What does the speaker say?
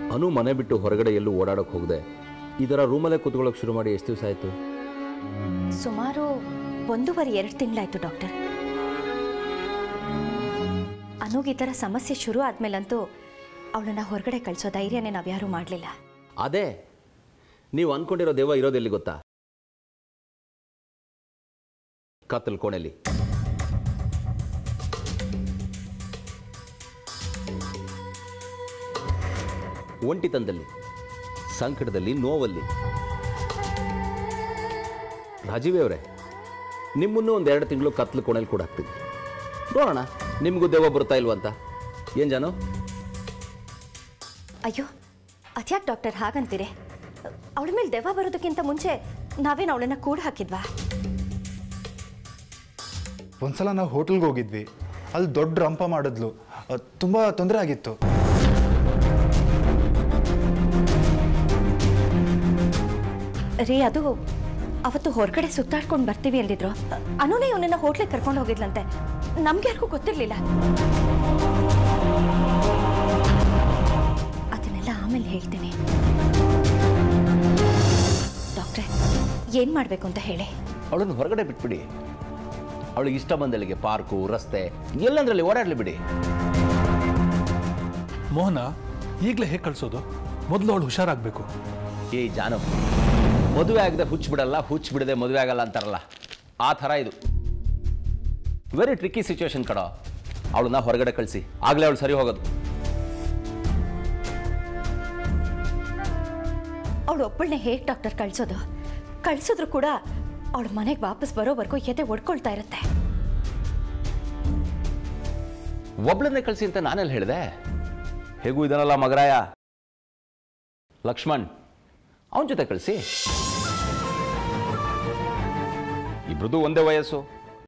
ಅನು ಮನೆ ಬಿಟ್ಟು ಹೊರಗಡೆ ಎಲ್ಲೂ ಓಡಾಡೋಕೆ ಹೋಗದೆ ಇದರ ರೂಮಲ್ಲೇ ಕೂತ್ಕೊಳ್ಳೋಕೆ ಶುರು ಮಾಡಿ ಎಷ್ಟು ದಿವಸ ಆಯಿತು ಸುಮಾರು ಒಂದೂವರೆ ಎರಡು ತಿಂಗಳಾಯ್ತು ಡಾಕ್ಟರ್ ಅನುಗ್ ಈ ಥರ ಸಮಸ್ಯೆ ಶುರು ಆದ್ಮೇಲಂತೂ ಅವಳನ್ನ ಹೊರಗಡೆ ಕಳಿಸೋ ಧೈರ್ಯನೇ ನಾವ್ಯಾರೂ ಮಾಡಲಿಲ್ಲ ಅದೇ ನೀವು ಅಂದ್ಕೊಂಡಿರೋ ದೇವ ಇರೋದೆಲ್ಲಿ ಗೊತ್ತಾ ಕತ್ತಲ್ ಕೋಣೆಲಿ ಒಂಟಿತನದಲ್ಲಿ ಸಂಕಟದಲ್ಲಿ ನೋವಲ್ಲಿ ರಾಜೀವ್ ಅವರೇ ನಿಮ್ಮನ್ನು ಒಂದು ಎರಡು ತಿಂಗಳು ಕತ್ಲು ಕೋಣೆಲಿ ಕೂಡ ಹಾಕ್ತೀನಿ ನೋಡೋಣ ನಿಮಗೂ ದೆವ್ವ ಬರ್ತಾ ಇಲ್ವಂತ ಏನು ಜಾನು ಅಯ್ಯೋ ಅದ್ಯಾಕೆ ಡಾಕ್ಟರ್ ಹಾಗಂತೀರಿ ಅವಳ ಮೇಲೆ ದೆವ್ವ ಬರೋದಕ್ಕಿಂತ ಮುಂಚೆ ನಾವೇನು ಅವಳನ್ನ ಕೂಡ ಹಾಕಿದ್ವಾ ಒಂದ್ಸಲ ನಾವು ಹೋಟೆಲ್ಗೆ ಹೋಗಿದ್ವಿ ಅಲ್ಲಿ ದೊಡ್ಡ ರಂಪ ಮಾಡಿದ್ಲು ಅದ್ ತುಂಬ ತೊಂದರೆ ಆಗಿತ್ತು ರೀ ಅದು ಅವತ್ತು ಹೊರಗಡೆ ಸುತ್ತಾಡ್ಕೊಂಡು ಬರ್ತೀವಿ ಅಂದಿದ್ರು ಅನುನೇ ಇವನನ್ನ ಹೋಟ್ಲಿಗೆ ಕರ್ಕೊಂಡು ಹೋಗಿದ್ಲಂತೆ ನಮ್ಗೆ ಯಾರಿಗೂ ಗೊತ್ತಿರಲಿಲ್ಲ ಅದನ್ನೆಲ್ಲ ಆಮೇಲೆ ಹೇಳ್ತೀನಿ ಡಾಕ್ಟ್ರೆ ಏನು ಮಾಡಬೇಕು ಅಂತ ಹೇಳಿ ಅವಳನ್ನು ಹೊರಗಡೆ ಬಿಟ್ಬಿಡಿ ಅವಳಿಗೆ ಇಷ್ಟ ಬಂದಳಿಗೆ ಪಾರ್ಕು ರಸ್ತೆ ಎಲ್ಲಂದ್ರಲ್ಲಿ ಓಡಾಡ್ಲಿ ಬಿಡಿ ಮೋಹನ ಈಗಲೇ ಹೇಗೆ ಕಳಿಸೋದು ಮೊದಲು ಅವಳು ಹುಷಾರಾಗಬೇಕು ಏ ಜಾನು ಮದುವೆ ಆಗದೆ ಹುಚ್ಚು ಬಿಡಲ್ಲ ಹುಚ್ಚು ಬಿಡದೆ ಮದುವೆ ಆಗಲ್ಲ ಅಂತಾರಲ್ಲ ಆ ಥರ ಇದು ವೆರಿ ಟ್ರಿಕ್ಕಿ ಸಿಚುವೇಶನ್ ಕಡ ಅವಳನ್ನ ಹೊರಗಡೆ ಕಳಿಸಿ ಆಗಲೇ ಅವಳು ಸರಿ ಹೋಗೋದು ಅವಳು ಒಬ್ಬಳನ್ನೇ ಹೇಗೆ ಡಾಕ್ಟರ್ ಕಳಿಸೋದು ಕಳಿಸಿದ್ರು ಕೂಡ ಅವಳ ಮನೆಗೆ ವಾಪಸ್ ಬರೋವರೆಗೂ ಎದೆ ಒಡ್ಕೊಳ್ತಾ ಇರುತ್ತೆ ಒಬ್ಳನ್ನೇ ಕಳಿಸಿ ಅಂತ ನಾನೆಲ್ಲಿ ಹೇಳಿದೆ ಹೇಗೂ ಇದನ್ನಲ್ಲ ಮಗರಾಯ ಲಕ್ಷ್ಮಣ್ ಅವನ ಜೊತೆ ಕಳಿಸಿ ಇಬ್ರದ್ದು ಒಂದೇ ವಯಸ್ಸು